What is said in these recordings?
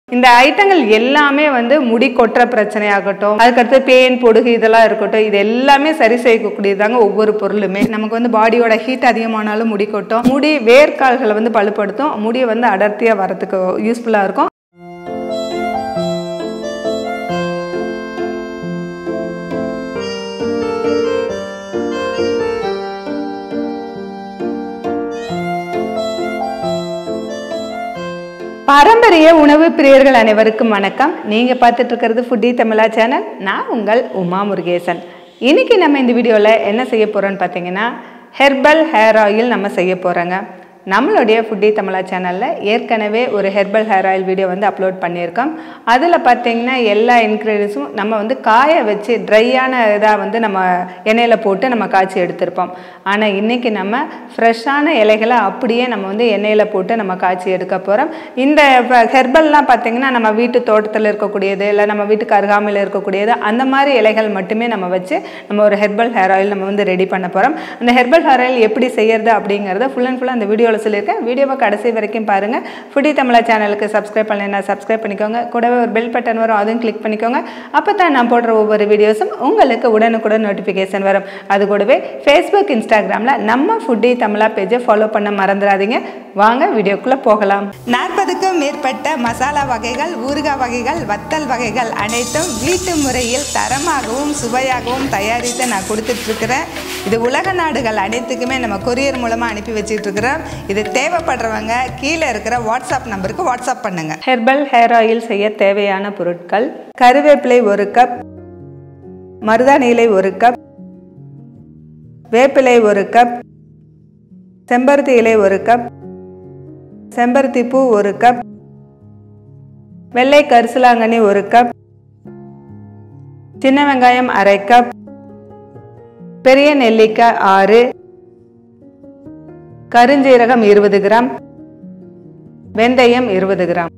இந்த ஐட்டங்கள் எல்லாமே வந்து முடி கொட்டுற பிரச்சனையாகட்டும் அதுக்கடுத்து பேன் பொடுகு இதெல்லாம் இருக்கட்டும் இது எல்லாமே சரி செய்யக்கூடியதாங்க ஒவ்வொரு பொருளுமே நமக்கு வந்து பாடியோட ஹீட் அதிகமானாலும் முடி கொட்டும் முடி வேர்க்கால்களை வந்து பழுப்படுத்தும் முடியை வந்து அடர்த்தியாக வரத்துக்கு யூஸ்ஃபுல்லாக இருக்கும் பாரம்பரிய உணவு பிரியர்கள் அனைவருக்கும் வணக்கம் நீங்க பார்த்துட்டு இருக்கிறது ஃபுட்டி தமிழா சேனல் நான் உங்கள் உமா முருகேசன் இன்னைக்கு நம்ம இந்த வீடியோவில் என்ன செய்ய போறோம்னு பார்த்தீங்கன்னா ஹெர்பல் ஹேர் ஆயில் நம்ம செய்ய போறோங்க நம்மளுடைய ஃபுட்டி தமிழா சேனலில் ஏற்கனவே ஒரு ஹெர்பல் ஹேர் ஆயில் வீடியோ வந்து அப்லோட் பண்ணியிருக்கோம் அதில் பார்த்தீங்கன்னா எல்லா இன்க்ரீடியன்ஸும் நம்ம வந்து காய வச்சு ட்ரையான இதாக வந்து நம்ம எண்ணெயில் போட்டு நம்ம காய்ச்சி எடுத்திருப்போம் ஆனால் இன்றைக்கி நம்ம ஃப்ரெஷ்ஷான இலைகளை அப்படியே நம்ம வந்து எண்ணெயில் போட்டு நம்ம காய்ச்சி எடுக்க போகிறோம் இந்த ஹெர்பல்லாம் பார்த்தீங்கன்னா நம்ம வீட்டு தோட்டத்தில் இருக்கக்கூடியது இல்லை நம்ம வீட்டுக்கு அருகாமையில் இருக்கக்கூடியது அந்த மாதிரி இலைகள் மட்டுமே நம்ம வச்சு நம்ம ஒரு ஹெர்பல் ஹேர் ஆயில் நம்ம வந்து ரெடி பண்ண போகிறோம் அந்த ஹெர்பல் ஹேர் ஆயில் எப்படி செய்யறது அப்படிங்கிறத ஃபுல் அண்ட் ஃபுல்லாக அந்த வீடியோவில் சொல்லியிருக்கேன் வீடியோவை கடைசி வரைக்கும் பாருங்கள் ஃபுடி தமிழா சேனலுக்கு சப்ஸ்கிரைப் பண்ணலைன்னா சப்ஸ்கிரைப் பண்ணிக்கோங்க கூடவே ஒரு பெல் பட்டன் வரும் அதுவும் கிளிக் பண்ணிக்கோங்க அப்போ தான் நான் போடுற ஒவ்வொரு வீடியோஸும் உங்களுக்கு உடனுக்குடன் நோட்டிஃபிகேஷன் வரும் அது கூடவே ஃபேஸ்புக் இன்ஸ்டாகிராமில் நம்ம ஃபுட்டி தமிழா பேஜை ஃபாலோ பண்ண மறந்துடாதீங்க வாங்க வீடியோக்குள்ளே போகலாம் நாற்பதுக்கும் மேற்பட்ட மசாலா வகைகள் ஊறுகாய் வகைகள் வத்தல் வகைகள் அனைத்தும் வீட்டு முறையில் தரமாகவும் சுவையாகவும் தயாரித்து நான் கொடுத்துட்ருக்கிறேன் இது உலக நாடுகள் அனைத்துக்குமே நம்ம கொரியர் மூலமாக அனுப்பி வச்சுட்டு இருக்கிறோம் இது தேவைப்படுறவங்க கீழே இருக்கிற வாட்ஸ்அப் நம்பருக்கு வாட்ஸ்அப் பண்ணுங்க ஹெர்பல் ஹேர் ஆயில் செய்ய தேவையான பொருட்கள் கருவேப்பிலை ஒரு கப் மருதாணி இலை ஒரு கப் வேப்பிலை ஒரு கப் செம்பருத்தி இலை ஒரு கப் செம்பருத்தி பூ ஒரு கப் வெள்ளை கரிசலாங்கண்ணி ஒரு கப் சின்ன வெங்காயம் அரை கப் பெரிய நெல்லிக்காய் ஆறு கருஞ்சீரகம் இருபது கிராம் வெந்தயம் இருபது கிராம்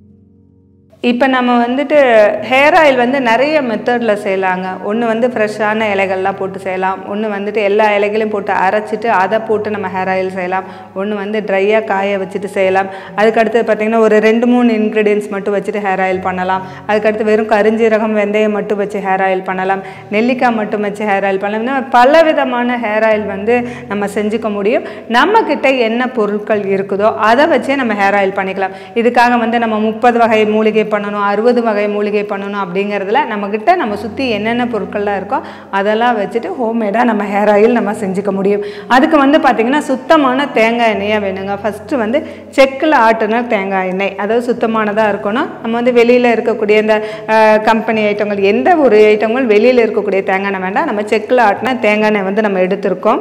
இப்போ நம்ம வந்துட்டு ஹேர் ஆயில் வந்து நிறைய மெத்தடில் செய்யலாங்க ஒன்று வந்து ஃப்ரெஷ்ஷான இலைகள்லாம் போட்டு செய்யலாம் ஒன்று வந்துட்டு எல்லா இலைகளையும் போட்டு அரைச்சிட்டு அதை போட்டு நம்ம ஹேர் ஆயில் செய்யலாம் ஒன்று வந்து ட்ரையாக காய வச்சுட்டு செய்யலாம் அதுக்கடுத்து பார்த்திங்கன்னா ஒரு ரெண்டு மூணு இன்க்ரீடியன்ஸ் மட்டும் வச்சுட்டு ஹேர் ஆயில் பண்ணலாம் அதுக்கடுத்து வெறும் கருஞ்சீரகம் வெந்தயம் மட்டும் வச்சு ஹேர் ஆயில் பண்ணலாம் நெல்லிக்காய் மட்டும் வச்சு ஹேர் ஆயில் பண்ணலாம் இந்த மாதிரி பல விதமான ஹேர் ஆயில் வந்து நம்ம செஞ்சுக்க முடியும் நம்மக்கிட்ட என்ன பொருட்கள் இருக்குதோ அதை வச்சே நம்ம ஹேர் ஆயில் பண்ணிக்கலாம் இதுக்காக வந்து நம்ம முப்பது வகை மூலிகை பண்ணணும் அறுபது வகை மூலிகை பண்ணணும் அப்படிங்கிறதுல நம்மக்கிட்ட நம்ம சுற்றி என்னென்ன பொருட்கள்லாம் இருக்கோ அதெல்லாம் வச்சுட்டு ஹோம்மேடாக நம்ம ஹேர் ஆயில் நம்ம செஞ்சுக்க முடியும் அதுக்கு வந்து பார்த்திங்கன்னா சுத்தமான தேங்காய் எண்ணெயாக வேணுங்க ஃபஸ்ட்டு வந்து செக்கில் ஆட்டின தேங்காய் எண்ணெய் அதாவது சுத்தமானதாக இருக்கணும் நம்ம வந்து வெளியில் இருக்கக்கூடிய இந்த கம்பெனி ஐட்டங்கள் எந்த ஒரு ஐட்டங்களும் வெளியில் இருக்கக்கூடிய தேங்காய் எண்ணெய் வேண்டாம் நம்ம செக்கில் ஆட்டின தேங்காய் எண்ணெய் வந்து நம்ம எடுத்திருக்கோம்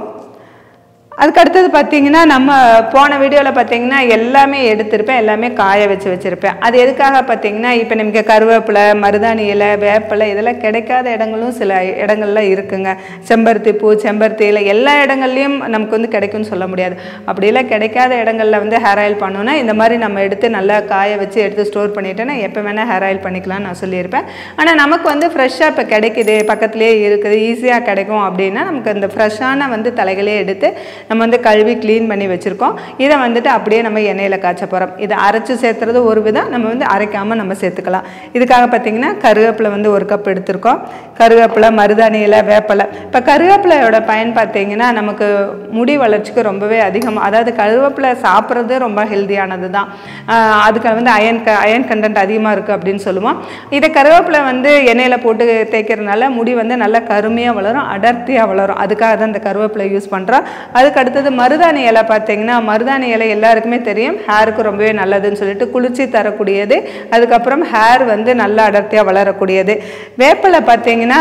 அதுக்கு அடுத்தது பார்த்தீங்கன்னா நம்ம போன வீடியோவில் பார்த்தீங்கன்னா எல்லாமே எடுத்திருப்பேன் எல்லாமே காய வச்சு வச்சுருப்பேன் அது எதுக்காக பார்த்தீங்கன்னா இப்போ நமக்கு கருவேப்பிலை மருதாணி இலை வேப்பிலை இதெல்லாம் கிடைக்காத இடங்களும் சில இடங்கள்ல இருக்குங்க செம்பருத்தி பூ செம்பருத்தி இலை எல்லா இடங்கள்லையும் நமக்கு வந்து கிடைக்கும்னு சொல்ல முடியாது அப்படியெல்லாம் கிடைக்காத இடங்கள்ல வந்து ஹேர் ஆயில் பண்ணோன்னா இந்த மாதிரி நம்ம எடுத்து நல்லா காய வச்சு எடுத்து ஸ்டோர் பண்ணிட்டோன்னா எப்போ வேணால் ஹேர் ஆயில் பண்ணிக்கலாம்னு நான் சொல்லியிருப்பேன் ஆனால் நமக்கு வந்து ஃப்ரெஷ்ஷாக இப்போ கிடைக்குது பக்கத்துலேயே இருக்குது ஈஸியாக கிடைக்கும் அப்படின்னா நமக்கு அந்த ஃப்ரெஷ்ஷான வந்து தலைகளே எடுத்து நம்ம வந்து கழுவி க்ளீன் பண்ணி வச்சுருக்கோம் இதை வந்துட்டு அப்படியே நம்ம எண்ணெயில் காய்ச்ச போகிறோம் இதை அரைச்சி சேர்த்துறது ஒரு விதம் நம்ம வந்து அரைக்காமல் நம்ம சேர்த்துக்கலாம் இதுக்காக பார்த்தீங்கன்னா கருவேப்பிலை வந்து ஒரு கப் எடுத்திருக்கோம் கருவேப்பிலை மருதாணி இலை வேப்பிலை இப்போ கருவேப்பிலையோட பயன் பார்த்தீங்கன்னா நமக்கு முடி வளர்ச்சிக்கு ரொம்பவே அதிகமாக அதாவது கருவேப்பிலை சாப்பிட்றது ரொம்ப ஹெல்த்தியானது தான் அதுக்கு வந்து அயன் க அயன் கண்டென்ட் அதிகமாக இருக்குது அப்படின்னு சொல்லுவோம் இதை கருவேப்பிலை வந்து எண்ணெயில் போட்டு தேய்க்கிறதுனால முடி வந்து நல்லா கருமையாக வளரும் அடர்த்தியாக வளரும் அதுக்காக தான் இந்த கருவேப்பிலை யூஸ் பண்ணுறோம் அதுக்கு அடுத்தது மருதாணி இலை பார்த்தீங்கன்னா மருதாணி இலை எல்லாருக்குமே தெரியும் ஹேருக்கு ரொம்பவே நல்லதுன்னு சொல்லிட்டு குளிர்ச்சி தரக்கூடியது அதுக்கப்புறம் ஹேர் வந்து நல்லா அடர்த்தியாக வளரக்கூடியது வேப்பிலை பார்த்தீங்கன்னா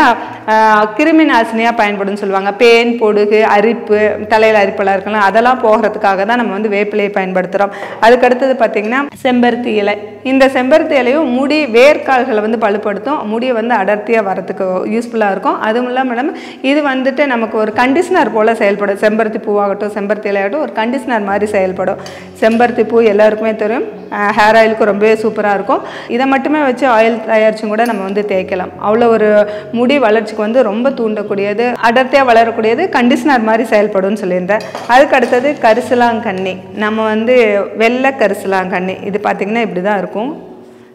கிருமி நாசினியாக பயன்படும் சொல்லுவாங்க பேன் பொடுகு அரிப்பு தலையில் அரிப்பெல்லாம் இருக்கலாம் அதெல்லாம் போகிறதுக்காக தான் நம்ம வந்து வேப்பிலையை பயன்படுத்துகிறோம் அதுக்கு அடுத்தது பார்த்தீங்கன்னா செம்பருத்தி இலை இந்த செம்பருத்தி இலையும் முடி வேர்க்கால்களை வந்து பழுப்படுத்தும் முடியை வந்து அடர்த்தியாக வரத்துக்கு யூஸ்ஃபுல்லாக இருக்கும் அதுவும் இல்லாமல் மேடம் இது வந்துட்டு நமக்கு ஒரு கண்டிஷனர் போல் செயல்படும் செம்பருத்தி பூவாகட்டும் செம்பருத்தி இலையாகட்டும் ஒரு கண்டிஷனர் மாதிரி செயல்படும் செம்பருத்தி பூ எல்லாருக்குமே தெரியும் ஹேர் ஆயிலுக்கு ரொம்பவே சூப்பராக இருக்கும் இதை மட்டுமே வச்சு ஆயில் தயாரிச்சும் கூட நம்ம வந்து தேய்க்கலாம் அவ்வளோ ஒரு முடி வளர்ச்சிக்கு வந்து ரொம்ப தூண்டக்கூடியது அடர்த்தியாக வளரக்கூடியது கண்டிஷனர் மாதிரி செயல்படும்னு சொல்லியிருந்தேன் அதுக்கு அடுத்தது கரிசலாங்கண்ணி நம்ம வந்து வெள்ளை கரிசலாங்கண்ணி இது பார்த்திங்கன்னா இப்படி தான் இருக்கும்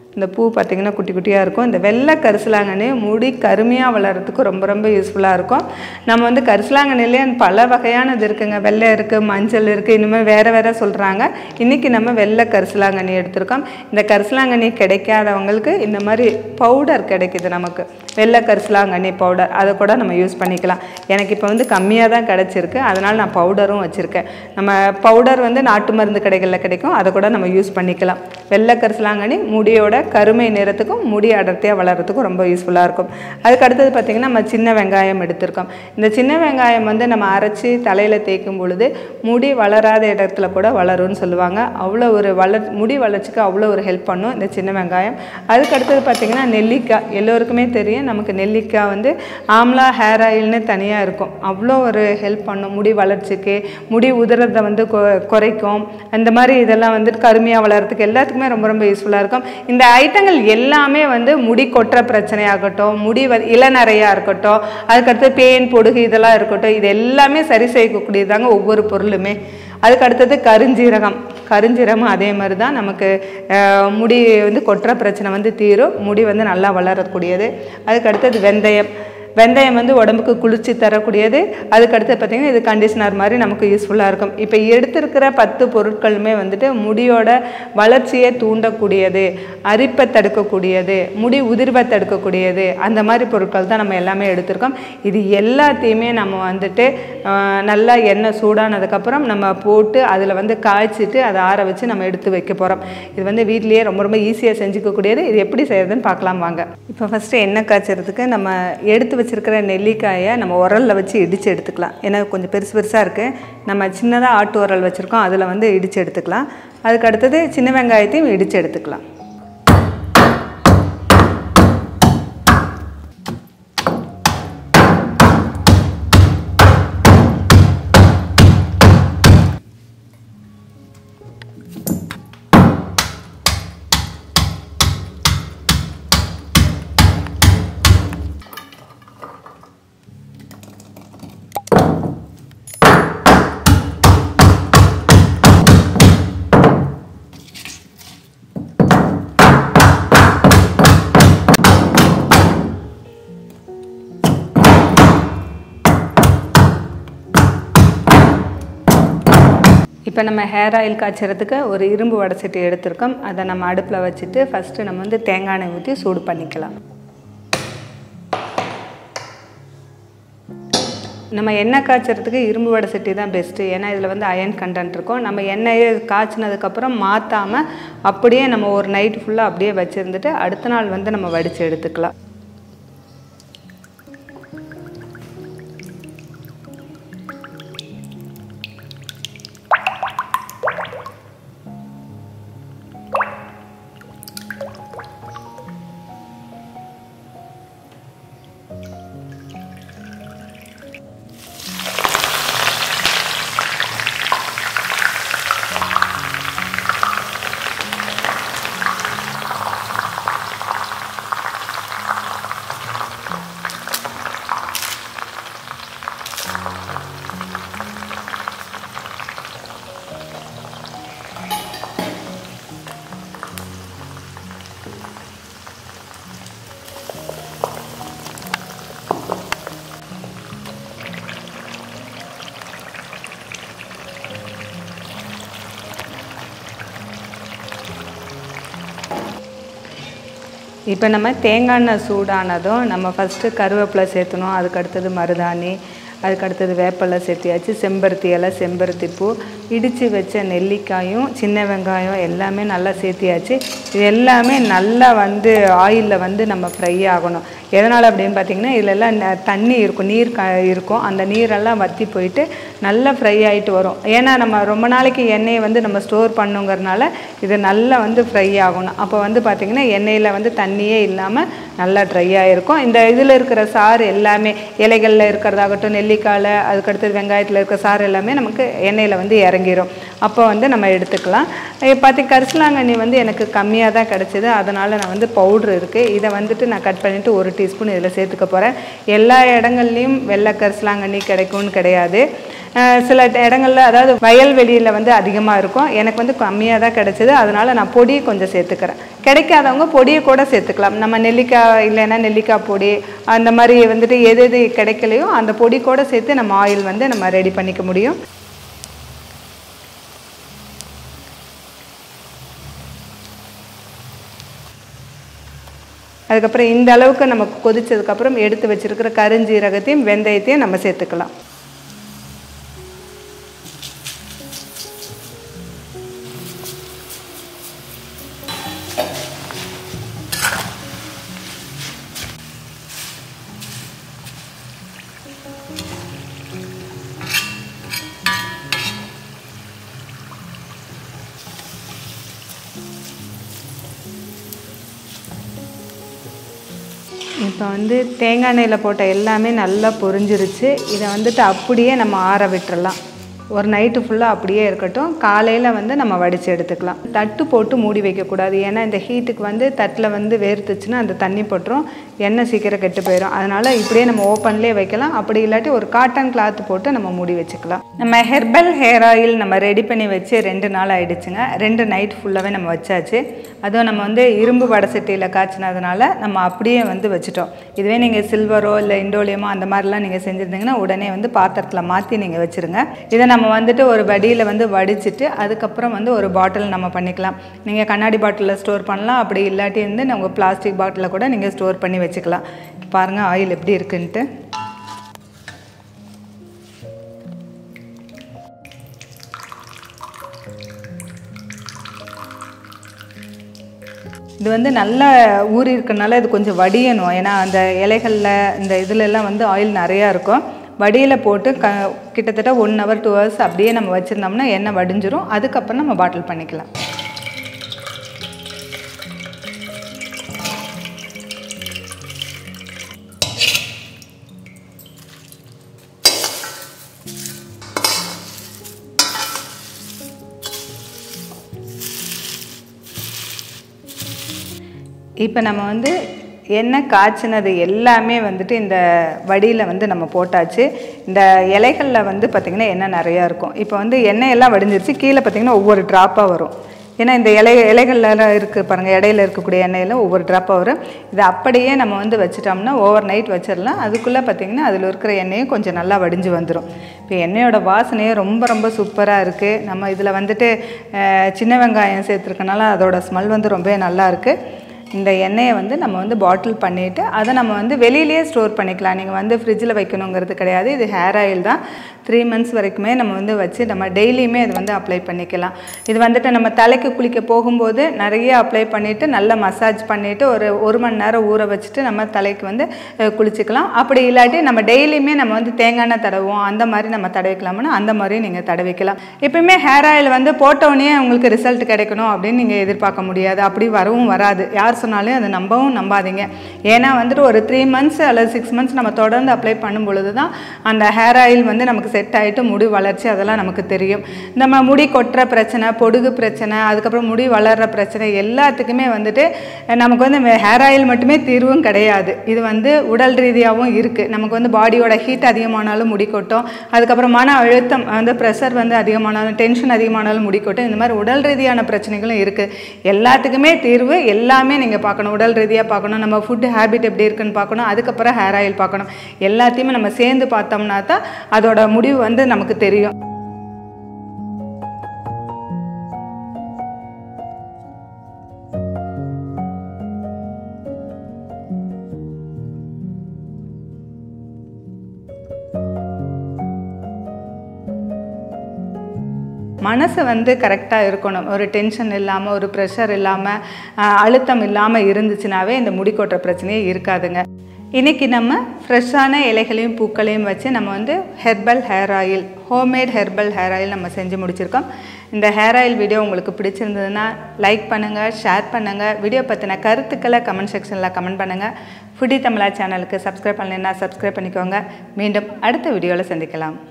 இந்த பூ பார்த்திங்கன்னா குட்டி குட்டியாக இருக்கும் இந்த வெள்ளை கரிசலாங்கண்ணி முடி கருமையாக வளர்கிறதுக்கு ரொம்ப ரொம்ப யூஸ்ஃபுல்லாக இருக்கும் நம்ம வந்து கரிசலாங்கண்ணிலே பல வகையானது இருக்குங்க வெள்ளை இருக்குது மஞ்சள் இருக்குது இனிமேல் வேறு வேறு சொல்கிறாங்க இன்றைக்கி நம்ம வெள்ளை கரிசலாங்கண்ணி எடுத்திருக்கோம் இந்த கரிசலாங்கண்ணி கிடைக்காதவங்களுக்கு இந்த மாதிரி பவுடர் கிடைக்குது நமக்கு வெள்ளை கரிசலாங்கண்ணி பவுடர் அதை கூட நம்ம யூஸ் பண்ணிக்கலாம் எனக்கு இப்போ வந்து கம்மியாக தான் கிடச்சிருக்கு அதனால் நான் பவுடரும் வச்சுருக்கேன் நம்ம பவுடர் வந்து நாட்டு மருந்து கடைகளில் கிடைக்கும் அதை கூட நம்ம யூஸ் பண்ணிக்கலாம் வெள்ளை கரிசலாங்கண்ணி முடியோட கருமை நிறத்துக்கும் முடி அடர்த்தியாக வளர்கிறதுக்கும் ரொம்ப யூஸ்ஃபுல்லாக இருக்கும் அதுக்கு அடுத்தது பார்த்திங்கன்னா நம்ம சின்ன வெங்காயம் எடுத்திருக்கோம் இந்த சின்ன வெங்காயம் வந்து நம்ம அரைச்சி தலையில் தேய்க்கும் பொழுது முடி வளராத இடத்துல கூட வளரும்னு சொல்லுவாங்க அவ்வளோ ஒரு வளர் முடி வளர்ச்சிக்கு அவ்வளோ ஒரு ஹெல்ப் பண்ணும் இந்த சின்ன வெங்காயம் அதுக்கு அடுத்தது பார்த்திங்கன்னா நெல்லிக்காய் எல்லோருக்குமே தெரியும் நமக்கு நெல்லிக்காய் வந்து ஆம்லா ஹேர் ஆயில்னு தனியாக இருக்கும் அவ்வளோ ஒரு ஹெல்ப் பண்ணும் முடி வளர்ச்சிக்கு முடி உதிரத்தை வந்து கொ- குறைக்கும் அந்த மாதிரி இதெல்லாம் வந்துட்டு கருமையாக வளர்கிறதுக்கு எல்லாத்துக்குமே ரொம்ப ரொம்ப யூஸ்ஃபுல்லாக இருக்கும் இந்த ஐட்டங்கள் எல்லாமே வந்து முடி கொட்டுற பிரச்சனையாகட்டும் முடி வ இளநரையாக இருக்கட்டும் அதுக்கடுத்து பேன் பொடுகு இதெல்லாம் இருக்கட்டும் இது எல்லாமே சரி செய்யக்கூடியதாங்க ஒவ்வொரு பொருளுமே அதுக்கு அடுத்தது கருஞ்சீரகம் கருஞ்சீரகம் அதே மாதிரி தான் நமக்கு அஹ், முடி வந்து கொட்டுற பிரச்சனை வந்து தீரும் முடி வந்து நல்லா வளரக்கூடியது அதுக்கு அடுத்தது வெந்தயம் வெந்தயம் வந்து உடம்புக்கு குளிர்ச்சி தரக்கூடியது அதுக்கடுத்து பார்த்திங்கன்னா இது கண்டிஷனர் மாதிரி நமக்கு யூஸ்ஃபுல்லாக இருக்கும் இப்போ எடுத்திருக்கிற பத்து பொருட்களுமே வந்துட்டு முடியோட வளர்ச்சியை தூண்டக்கூடியது அரிப்பை தடுக்கக்கூடியது முடி உதிர்வை தடுக்கக்கூடியது அந்த மாதிரி பொருட்கள் தான் நம்ம எல்லாமே எடுத்திருக்கோம் இது எல்லாத்தையுமே நம்ம வந்துட்டு ஆஹ், நல்லா எண்ணெய் சூடானதுக்கப்புறம் நம்ம போட்டு அதில் வந்து காய்ச்சிட்டு அதை ஆற வச்சு நம்ம எடுத்து வைக்க போகிறோம் இது வந்து வீட்லேயே ரொம்ப ரொம்ப ஈஸியாக செஞ்சுக்கக்கூடியது இது எப்படி செய்யறதுன்னு பார்க்கலாம் வாங்க இப்போ ஃபஸ்ட்டு எண்ணெய் காய்ச்சறதுக்கு நம்ம எடுத்து வச்சிருக்கிற நெல்லிக்காயை நம்ம உரலில் வச்சு இடித்து எடுத்துக்கலாம் ஏன்னா கொஞ்சம் பெருசு பெருசாக இருக்குது நம்ம சின்னதாக ஆட்டு உரல் வச்சுருக்கோம் அதில் வந்து இடித்து எடுத்துக்கலாம் அதுக்கு அடுத்தது சின்ன வெங்காயத்தையும் இடித்து எடுத்துக்கலாம் இப்போ நம்ம ஹேர் ஆயில் காய்ச்சறதுக்கு ஒரு இரும்பு வடைச்சட்டி எடுத்திருக்கோம் அதை நம்ம அடுப்பில் வச்சுட்டு ஃபஸ்ட்டு நம்ம வந்து தேங்காய் எண்ணெய் ஊற்றி சூடு பண்ணிக்கலாம் நம்ம எண்ணெய் காய்ச்சறதுக்கு இரும்பு வடை சட்டி தான் பெஸ்ட்டு ஏன்னா இதில் வந்து அயன் கண்டென்ட் இருக்கும் நம்ம எண்ணெயை காய்ச்சினதுக்கப்புறம் மாற்றாமல் அப்படியே நம்ம ஒரு நைட் ஃபுல்லாக அப்படியே வச்சுருந்துட்டு அடுத்த நாள் வந்து நம்ம வடித்து எடுத்துக்கலாம் இப்போ நம்ம தேங்காய் எண்ணெய் சூடானதும் நம்ம ஃபஸ்ட்டு கருவேப்பிலை சேர்த்தணும் அதுக்கு அடுத்தது மருதாணி அதுக்கு அடுத்தது வேப்பிலை சேர்த்தியாச்சு செம்பருத்தி இலை செம்பருத்தி பூ இடித்து வச்ச நெல்லிக்காயும் சின்ன வெங்காயம் எல்லாமே நல்லா சேர்த்தியாச்சு இது எல்லாமே நல்லா வந்து ஆயிலில் வந்து நம்ம ஃப்ரை ஆகணும் எதனால் அப்படின்னு பார்த்தீங்கன்னா இதிலெல்லாம் ந- தண்ணி இருக்கும் நீர் க இருக்கும் அந்த நீரெல்லாம் வற்றி போயிட்டு நல்லா ஃப்ரை ஆகிட்டு வரும் ஏன்னா நம்ம ரொம்ப நாளைக்கு எண்ணெயை வந்து நம்ம ஸ்டோர் பண்ணுங்கிறனால இது நல்லா வந்து ஃப்ரை ஆகணும் அப்போ வந்து பார்த்திங்கன்னா எண்ணெயில் வந்து தண்ணியே இல்லாமல் நல்லா ட்ரை ஆகிருக்கும் இந்த இதில் இருக்கிற சாறு எல்லாமே இலைகளில் இருக்கிறதாகட்டும் நெல்லிக்காயில் அதுக்கடுத்து வெங்காயத்தில் இருக்கிற சாறு எல்லாமே நமக்கு எண்ணெயில் வந்து இறங்கிரும் அப்போ வந்து நம்ம எடுத்துக்கலாம் பார்த்தி கரிசலாங்கண்ணி வந்து எனக்கு கம்மியாக தான் கிடச்சிது அதனால் நான் வந்து பவுட்ரு இருக்குது இதை வந்துட்டு நான் கட் பண்ணிவிட்டு ஒரு டீஸ்பூன் இதில் சேர்த்துக்க போகிறேன் எல்லா இடங்கள்லையும் வெள்ளை கரிசலாங்கண்ணி கிடைக்கும்னு கிடையாது அஹ் சில இடங்கள்ல அதாவது வயல்வெளியில் வந்து அதிகமாக இருக்கும் எனக்கு வந்து கம்மியாக தான் கிடைச்சிது அதனால் நான் பொடி கொஞ்சம் சேர்த்துக்கிறேன் கிடைக்காதவங்க பொடியை கூட சேர்த்துக்கலாம் நம்ம நெல்லிக்காய் இல்லைன்னா நெல்லிக்காய் பொடி அந்த மாதிரி வந்துட்டு எது எது கிடைக்கலையோ அந்த பொடி கூட சேர்த்து நம்ம ஆயில் வந்து நம்ம ரெடி பண்ணிக்க முடியும் அதுக்கப்புறம் இந்த அளவுக்கு நமக்கு கொதிச்சதுக்கப்புறம் எடுத்து வச்சிருக்கிற கருஞ்சீரகத்தையும் வெந்தயத்தையும் நம்ம சேர்த்துக்கலாம் இப்போ வந்து தேங்காய் எண்ணெயில் போட்ட எல்லாமே நல்லா பொரிஞ்சிருச்சு இதை வந்துட்டு அப்படியே நம்ம ஆற விட்டுறலாம் ஒரு நைட்டு ஃபுல்லாக அப்படியே இருக்கட்டும் காலையில் வந்து நம்ம வடித்து எடுத்துக்கலாம் தட்டு போட்டு மூடி வைக்கக்கூடாது ஏன்னா இந்த ஹீட்டுக்கு வந்து தட்டில் வந்து வேர்த்துச்சுன்னா அந்த தண்ணி போட்டுரும் எண்ணெய் சீக்கிரம் கெட்டு போயிடும் அதனால் இப்படியே நம்ம ஓப்பன்லேயே வைக்கலாம் அப்படி இல்லாட்டி ஒரு காட்டன் கிளாத் போட்டு நம்ம மூடி வச்சுக்கலாம் நம்ம ஹெர்பல் ஹேர் ஆயில் நம்ம ரெடி பண்ணி வச்சு ரெண்டு நாள் ஆயிடுச்சுங்க ரெண்டு நைட் ஃபுல்லாகவே நம்ம வச்சாச்சு அதுவும் நம்ம வந்து இரும்பு வடை சட்டியில் காய்ச்சினதுனால நம்ம அப்படியே வந்து வச்சுட்டோம் இதுவே நீங்கள் சில்வரோ இல்லை இண்டோலியமோ அந்த மாதிரிலாம் நீங்கள் செஞ்சுருந்தீங்கன்னா உடனே வந்து பாத்திரத்தில் மாற்றி நீங்கள் வச்சுருங்க இதை நம்ம வந்துட்டு ஒரு வடியில் வந்து வடிச்சிட்டு அதுக்கப்புறம் வந்து ஒரு பாட்டில் நம்ம பண்ணிக்கலாம் நீங்கள் கண்ணாடி பாட்டிலில் ஸ்டோர் பண்ணலாம் அப்படி இல்லாட்டி வந்து நம்ம பிளாஸ்டிக் பாட்டிலில் கூட நீங்கள் ஸ்டோர் பண்ணி வச்சுக்கலாம் பாருங்கள் ஆயில் எப்படி இருக்குன்ட்டு இது வந்து நல்லா ஊறி இருக்கனால இது கொஞ்சம் வடியணும் ஏன்னா அந்த இலைகளில் இந்த இதுல எல்லாம் வந்து ஆயில் நிறையா இருக்கும் வடியில் போட்டு க கிட்டத்தட்ட ஒன் ஹவர் டூ ஹவர்ஸ் அப்படியே நம்ம வச்சுருந்தோம்னா எண்ணெய் வடிஞ்சிரும் அதுக்கப்புறம் நம்ம பாட்டில் பண்ணிக்கலாம் இப்போ நம்ம வந்து எண்ணெய் காய்ச்சினது எல்லாமே வந்துட்டு இந்த வடியில் வந்து நம்ம போட்டாச்சு இந்த இலைகளில் வந்து பார்த்திங்கன்னா எண்ணெய் நிறையா இருக்கும் இப்போ வந்து எண்ணெய் எல்லாம் வடிஞ்சிருச்சு கீழே பார்த்திங்கன்னா ஒவ்வொரு ட்ராப்பாக வரும் ஏன்னா இந்த இலை இலைகள்லாம் இருக்குது பாருங்கள் இடையில இருக்கக்கூடிய எண்ணெயில் ஒவ்வொரு ட்ராப்பாக வரும் இதை அப்படியே நம்ம வந்து வச்சிட்டோம்னா ஓவர் நைட் வச்சிடலாம் அதுக்குள்ளே பார்த்திங்கன்னா அதில் இருக்கிற எண்ணெயும் கொஞ்சம் நல்லா வடிஞ்சு வந்துடும் இப்போ எண்ணெயோட வாசனையே ரொம்ப ரொம்ப சூப்பராக இருக்குது நம்ம இதில் வந்துட்டு அஹ், சின்ன வெங்காயம் சேர்த்துருக்கனால அதோட ஸ்மெல் வந்து ரொம்ப நல்லா இருக்குது இந்த எண்ணெயை வந்து நம்ம வந்து பாட்டில் பண்ணிவிட்டு அதை நம்ம வந்து வெளியிலேயே ஸ்டோர் பண்ணிக்கலாம் நீங்கள் வந்து ஃப்ரிட்ஜில் வைக்கணுங்கிறது கிடையாது இது ஹேர் ஆயில் தான் த்ரீ மந்த்ஸ் வரைக்குமே நம்ம வந்து வச்சு நம்ம டெய்லியுமே இது வந்து அப்ளை பண்ணிக்கலாம் இது வந்துட்டு நம்ம தலைக்கு குளிக்க போகும்போது நிறைய அப்ளை பண்ணிவிட்டு நல்லா மசாஜ் பண்ணிவிட்டு ஒரு ஒரு மணி நேரம் ஊற வச்சுட்டு நம்ம தலைக்கு வந்து அஹ், குளிச்சுக்கலாம் அப்படி இல்லாட்டி நம்ம டெய்லியுமே நம்ம வந்து தேங்காய் எண்ணெய் தடவுவோம் அந்த மாதிரி நம்ம தடவிக்கலாம்னா அந்த மாதிரியும் நீங்கள் தடவிக்கலாம் எப்பயுமே ஹேர் ஆயில் வந்து போட்டோடனே உங்களுக்கு ரிசல்ட் கிடைக்கணும் அப்படின்னு நீங்கள் எதிர்பார்க்க முடியாது அப்படி வரவும் வராது யார் சொன்னாலும் அதை நம்பவும் நம்பாதீங்க ஏன்னா வந்துட்டு ஒரு த்ரீ மந்த்ஸ் அல்லது சிக்ஸ் மந்த்ஸ் நம்ம தொடர்ந்து அப்ளை பண்ணும் பொழுது தான் அந்த ஹேர் ஆயில் வந்து நமக்கு செட் ஆகிட்டு முடி வளர்ச்சி அதெல்லாம் நமக்கு தெரியும் நம்ம முடி கொட்டுற பிரச்சனை பொடுகு பிரச்சனை அதுக்கப்புறம் முடி வளர்கிற பிரச்சனை எல்லாத்துக்குமே வந்துட்டு நமக்கு வந்து ஹேர் ஆயில் மட்டுமே தீர்வும் கிடையாது இது வந்து உடல் ரீதியாகவும் இருக்குது நமக்கு வந்து பாடியோட ஹீட் அதிகமானாலும் முடி கொட்டும் அதுக்கப்புறம் மன அழுத்தம் வந்து ப்ரெஷர் வந்து அதிகமானாலும் டென்ஷன் அதிகமானாலும் முடி கொட்டும் இந்த மாதிரி உடல் ரீதியான பிரச்சனைகளும் இருக்குது எல்லாத்துக்குமே தீர்வு எல்லாமே நீங்கள் பார்க்கணும் உடல் ரீதியாக பார்க்கணும் நம்ம ஃபுட் ஹேபிட் எப்படி இருக்குன்னு பார்க்கணும் அதுக்கப்புறம் ஹேர் ஆயில் பார்க்கணும் எல்லாத்தையுமே நம்ம சேர்ந்து பார்த்தோம்னா தான் அதோட முடிவு வந்து நமக்கு தெரியும் மனசு வந்து கரெக்டாக இருக்கணும் ஒரு டென்ஷன் இல்லாமல் ஒரு ப்ரெஷர் இல்லாமல் அழுத்தம் இல்லாமல் இருந்துச்சுனாவே இந்த முடி கொட்டுற பிரச்சனையே இருக்காதுங்க இன்றைக்கி நம்ம ஃப்ரெஷ்ஷான இலைகளையும் பூக்களையும் வச்சு நம்ம வந்து herbal hair oil homemade herbal hair oil நம்ம செஞ்சு முடிச்சிருக்கோம் இந்த ஹேர் ஆயில் வீடியோ உங்களுக்கு பிடிச்சிருந்ததுன்னா லைக் பண்ணுங்கள் ஷேர் பண்ணுங்கள் வீடியோ பற்றின கருத்துக்களை கமெண்ட் செக்ஷனில் கமெண்ட் பண்ணுங்கள் ஃபுடி தமிழா சேனலுக்கு சப்ஸ்கிரைப் பண்ணலைன்னா சப்ஸ்கிரைப் பண்ணிக்கோங்க மீண்டும் அடுத்த வீடியோவில் சந்திக்கலாம்